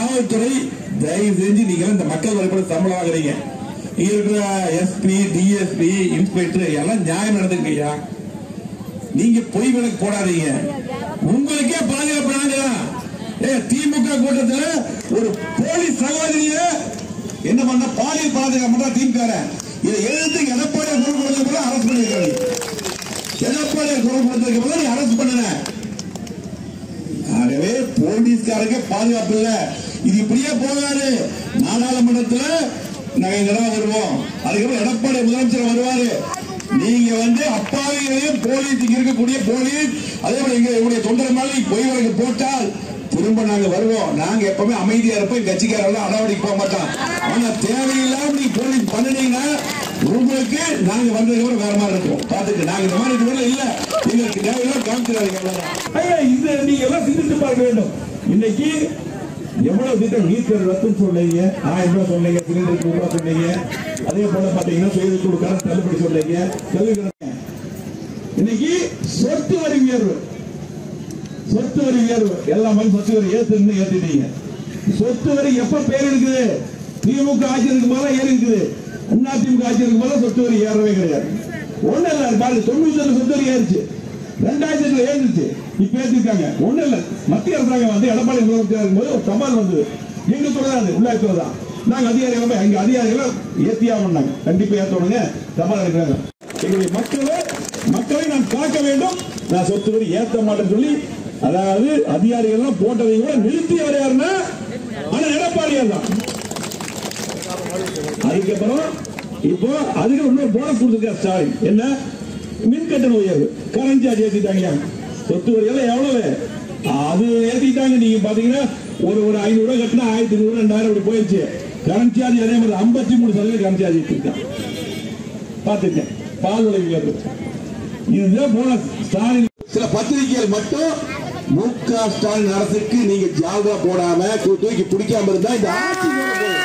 காவல்துறை தயவு செஞ்சு நீங்க இந்த மக்கள் வரைபட சம்பளம் வாங்குறீங்க இங்க இருக்கிற எஸ்பி டிஎஸ்பி இன்ஸ்பெக்டர் எல்லாம் நியாயம் நடந்துங்க ஐயா நீங்க பொய் விளக்கு போடாதீங்க உங்களுக்கே பாதுகாப்பு நாங்க ஏ திமுக கூட்டத்துல ஒரு போலீஸ் சகோதரிய என்ன பண்ண பாலியல் பாதுகாப்பு பண்றா திமுக இதை எழுத்து எடப்பாடி குரல் கொடுத்ததுக்கு அரசு பண்ணிருக்காங்க எடப்பாடி குரல் கொடுத்ததுக்கு நீ அரசு பண்ணுன ஆகவே போலீஸ்காரங்க பாதுகாப்பு இல்ல இது இப்படியே போகாது நாடாளுமன்றத்துல நாங்க இங்கதான் வருவோம் அதுக்கப்புறம் எடப்பாடி முதலமைச்சர் வருவாரு நீங்க வந்து அப்பாவிகளையும் போலீஸ் இங்க இருக்கக்கூடிய போலீஸ் அதே போல எங்க எங்களுடைய தொண்டர் மாதிரி பொய் வழக்கு போட்டால் திரும்ப நாங்க வருவோம் நாங்க எப்பவுமே அமைதியா இருப்போம் கட்சிக்காரெல்லாம் அடாவடிக்கு போக மாட்டோம் ஆனா தேவையில்லாம நீங்க போலீஸ் பண்ணுனீங்கன்னா உங்களுக்கு நாங்க வந்ததுக்கு அப்புறம் வேற மாதிரி இருக்கும் பாத்துட்டு நாங்க இந்த மாதிரி இதுவரை இல்ல எங்களுக்கு தேவையில்லாம் காமிச்சிடாதீங்க அவ்வளவுதான் ஐயா இந்த நீங்க எல்லாம் சிந்தித்து பார்க்க வேண்டும் இன்னைக்கு எவ்வளவு திட்டம் நீட் ரத்து சொன்னீங்க ஆயிரம் ரூபாய் சொன்னீங்க சிலிண்டருக்கு நூறு ரூபாய் சொன்னீங்க அதே போல பாத்தீங்கன்னா சுய கொடுக்கான தள்ளுபடி சொன்னீங்க கல்வி கடன். இன்னைக்கு சொத்து வரி உயர்வு சொத்து வரி உயர்வு எல்லாமே சொத்து வரி ஏத்துன்னு ஏத்திட்டீங்க சொத்து வரி எப்ப பேர் இருக்குது திமுக ஆட்சி இருக்கும் போது ஏறி இருக்குது அண்ணா திமுக ஆட்சி இருக்கும் போது சொத்து வரி ஏறவே கிடையாது ஒண்ணு இல்ல பாருங்க தொண்ணூத்தி ஏழு சொத்து வரி ஏறிச்சு ரெண்டாயிரத்துல ஏறிச்சு இப்ப ஏத்திருக்காங்க ஒண்ணு இல்ல மத்திய அரசாங்கம் வந்து எடப்பாடி முதலமைச்சர் இருக்கும்போது ஒரு சவால் வந்தது எங்க துறை உள்ளாட்சி தான் நாங்க அதிகாரிகள் போய் எங்க அதிகாரிகள் ஏத்தியா பண்ணாங்க கண்டிப்பா ஏத்தணுங்க சவால் இருக்கிறாங்க எங்களுடைய மக்களை மக்களை நான் காக்க வேண்டும் நான் சொத்து வரி ஏத்த மாட்டேன்னு சொல்லி அதாவது அதிகாரிகள் எல்லாம் போட்டதை கூட நிறுத்தியவர் யாருன்னா ஆனா எடப்பாடியார் தான் அதுக்கப்புறம் இப்போ அதுக்கு இன்னொரு போனஸ் கொடுத்துருக்கார் ஸ்டாலின் என்ன மின் கட்டண உயர்வு கரண்ட் சார்ஜ் ஏத்திட்டாங்க சொத்து வரி எல்லாம் எவ்வளவு அது ஏத்திட்டாங்க நீங்க பாத்தீங்கன்னா ஒரு ஒரு ஐநூறு ரூபாய் கட்டினா ஆயிரத்தி ஐநூறு ரெண்டாயிரம் அப்படி போயிடுச்சு கரண்ட் சார்ஜ் அதே மாதிரி ஐம்பத்தி மூணு சதவீதம் கரண்ட் சார்ஜ் ஏற்றிருக்கான் பாத்துக்கேன் பால் விலை உயர்வு இதுதான் போனஸ் ஸ்டாலின் சில பத்திரிகைகள் மட்டும் மு க ஸ்டாலின் அரசுக்கு நீங்க ஜால்ரா போடாம கு- தூக்கி பிடிக்காம இருந்தா இந்த ஆட்சி மேல போகும்.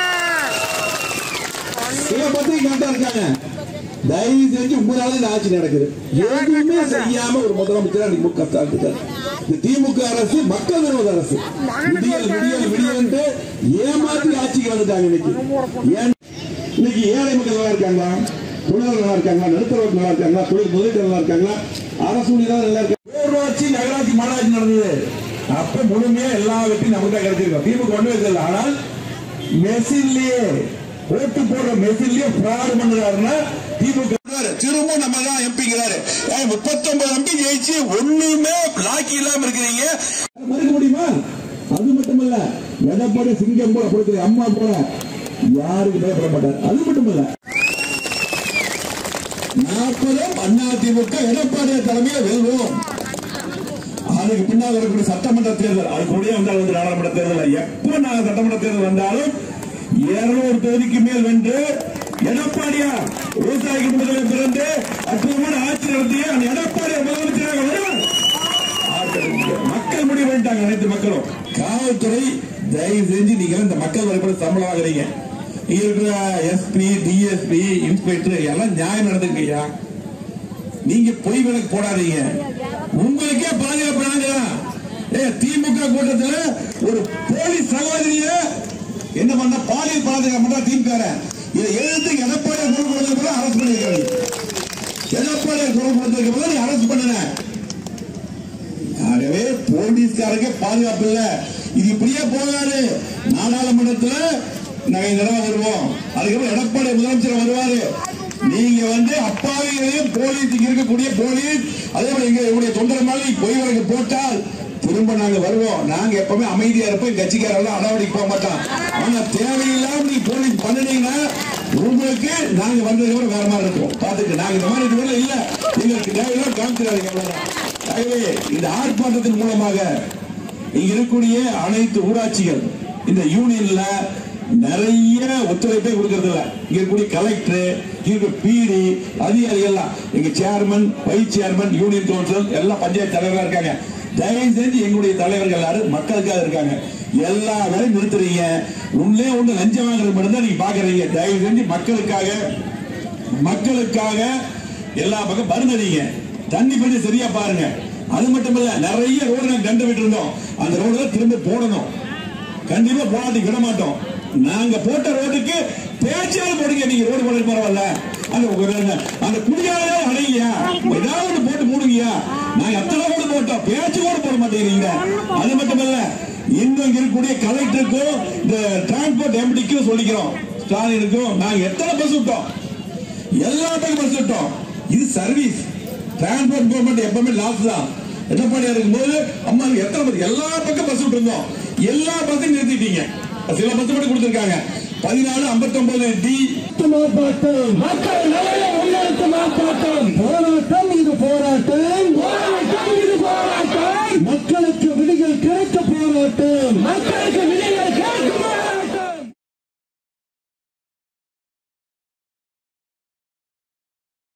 சில பத்திரிகை மட்டும் இருக்காங்க தயவு செஞ்சு உங்களால இந்த ஆட்சி நடக்குது எதுவுமே செய்யாம ஒரு முதலமைச்சர் அன்னைக்கு மு க ஸ்டாலின் இருக்காரு இந்த திமுக அரசு மக்கள் விரோத அரசு விடியல் விடியல் விடியல் ஏமாற்றி ஆட்சிக்கு வந்துட்டாங்க இன்னைக்கு ஏன் இன்னைக்கு ஏழை மக்கள் நல்லா இருக்காங்களா தொழிலாளர் நல்லா இருக்காங்களா நடுத்தரவர் நல்லா இருக்காங்களா தொழில் முதலீட்டு நல்லா இருக்காங்களா அரசு ஊழியர்கள் நல்லா இருக்காங்க பேரூராட்சி நகராட்சி மாநகராட்சி நடந்தது அப்ப முழுமையா எல்லா வெற்றியும் நமக்கு தான் கிடைச்சிருக்கும் திமுக ஒண்ணு வைக்கல ஆனால் மெஷின்லயே ஓட்டு போடுற மெஷின்லயே ஃப்ராடு பண்ணுறாருன்னா திமுக சொல்றாரு. திரும்ப நம்ம தான் எம்பிங்கிறாரு முப்பத்தொன்பது எம்பி ஜெயிச்சு ஒண்ணுமே லாக்கி இல்லாம இருக்கிறீங்க மறுக்க முடியுமா அது மட்டுமல்ல எடப்பாடி சிங்கம் போல கொடுக்கிற அம்மா போல யாருக்கு பயப்பட மாட்டார் அது மட்டுமல்ல நாற்பதும் அண்ணா திமுக எடப்பாடி தலைமையை வெல்வோம் அதுக்கு பின்னால் வரக்கூடிய சட்டமன்ற தேர்தல் அது கூட வந்தால் வந்து நாடாளுமன்ற தேர்தல் எப்ப நான் சட்டமன்ற தேர்தல் வந்தாலும் இருநூறு தொகுதிக்கு மேல் வென்று எடப்பாடியா விவசாய குடும்பத்தில் பிறந்து அற்புதமான ஆட்சி நடத்திய அந்த எடப்பாடியா முதலமைச்சராக வருவார் மக்கள் முடிவு பண்ணிட்டாங்க அனைத்து மக்களும் காவல்துறை தயவு செஞ்சு நீங்க இந்த மக்கள் வரைபட சம்பளம் வாங்குறீங்க இங்க இருக்கிற எஸ்பி டிஎஸ்பி இன்ஸ்பெக்டர் எல்லாம் நியாயம் நடந்துங்க ஐயா நீங்க பொய் விளக்கு போடாதீங்க உங்களுக்கே பாதுகாப்பு நாங்க ஏ திமுக கூட்டத்துல ஒரு போலீஸ் சகோதரிய என்ன பண்ண பாலியல் பாதுகாப்பு பண்றா திமுக இதை எழுத்து எடப்பாடி குரல் கொடுத்ததுக்கு அரசு பண்ணிருக்காங்க எடப்பாடி குரல் கொடுத்ததுக்கு நீ அரசு பண்ணுன ஆகவே போலீஸ்காரங்க பாதுகாப்பு இல்ல இது இப்படியே போகாது நாடாளுமன்றத்துல நாங்க இங்கதான் வருவோம் அதுக்கப்புறம் எடப்பாடி முதலமைச்சர் வருவாரு நீங்க வந்து அப்பாவிகளையும் போலீஸ் இங்க இருக்கக்கூடிய போலீஸ் அதே போல எங்க எங்களுடைய தொண்டர் மாதிரி பொய் வழக்கு போட்டால் திரும்ப நாங்க வருவோம் நாங்க எப்பவுமே அமைதியா இருப்போம் கட்சிக்காரெல்லாம் அடாவடிக்கு போக மாட்டோம் ஆனா தேவையில்லாம நீ போலீஸ் பண்ணுனீங்கன்னா உங்களுக்கு நாங்க வந்ததுக்கு அப்புறம் வேற மாதிரி இருக்கும் பாத்துட்டு நாங்க இந்த மாதிரி இதுவரை இல்ல எங்களுக்கு தேவையில்லாம் காமிச்சிடாதீங்க அவ்வளவுதான் ஆகவே இந்த ஆர்ப்பாட்டத்தின் மூலமாக இங்க இருக்கக்கூடிய அனைத்து ஊராட்சிகள் இந்த யூனியன்ல நிறைய ஒத்துழைப்பே கொடுக்கறது இல்ல இங்க இருக்கக்கூடிய கலெக்டர் இங்க பிடி அதிகாரிகள் எல்லாம் எங்க chairman vice chairman union council எல்லாம் பஞ்சாயத்து தலைவர்களா இருக்காங்க தயவு செஞ்சு எங்களுடைய தலைவர்கள் எல்லாரும் மக்களுக்காக இருக்காங்க எல்லா வேலையும் நிறுத்துறீங்க உள்ளே ஒண்ணு லஞ்சம் வாங்குறது மட்டும் தான் நீங்க பாக்குறீங்க தயவு செஞ்சு மக்களுக்காக மக்களுக்காக எல்லா பக்கம் மருந்தடிங்க தண்ணி பற்றி சரியா பாருங்க அது மட்டும் இல்ல நிறைய ரோடு நாங்க கண்டு விட்டு இருந்தோம் அந்த ரோடு திரும்ப போடணும் கண்டிப்பா போராட்டி விட மாட்டோம் நாங்க போட்ட ரோட்டுக்கு பேச்சாலும் போடுங்க நீங்க ரோடு போட பரவாயில்ல அந்த ஒரு- அந்த குடியாலே அடையா ஏதாவது ஒண்ணு போட்டு மூடுங்கயா நாங்க அத்தனை ரோடு போட்டோம் பேச்சு கூட போட மாட்டேங்கிறீங்க அது மட்டுமல்ல இன்னும் இங்க இருக்கக்கூடிய கலெக்டருக்கும் இந்த டிரான்ஸ்போர்ட் எம்டிக்கும் சொல்லிக்கிறோம் ஸ்டாலினுக்கும் நாங்க எத்தனை பஸ் விட்டோம் எல்லா பக்கம் பஸ் விட்டோம் இது சர்வீஸ் டிரான்ஸ்போர்ட் கவர்மெண்ட் எப்பவுமே லாஸ் தான் எடப்பாடியா இருக்கும்போது அம்மா எத்தனை பஸ் எல்லா பக்கம் பஸ் விட்டுருந்தோம் எல்லா பஸ்ஸையும் நிறுத்திட்டீங்க சில பஸ் மட்டும் கொடுத்துருக்காங்க பதினாலு ஐம்பத்தொன்பது டி போராட்டம் மக்கள் நலனை முன்னெடுத்து ஆர்ப்பாட்டம் போராட்டம் இது போராட்டம்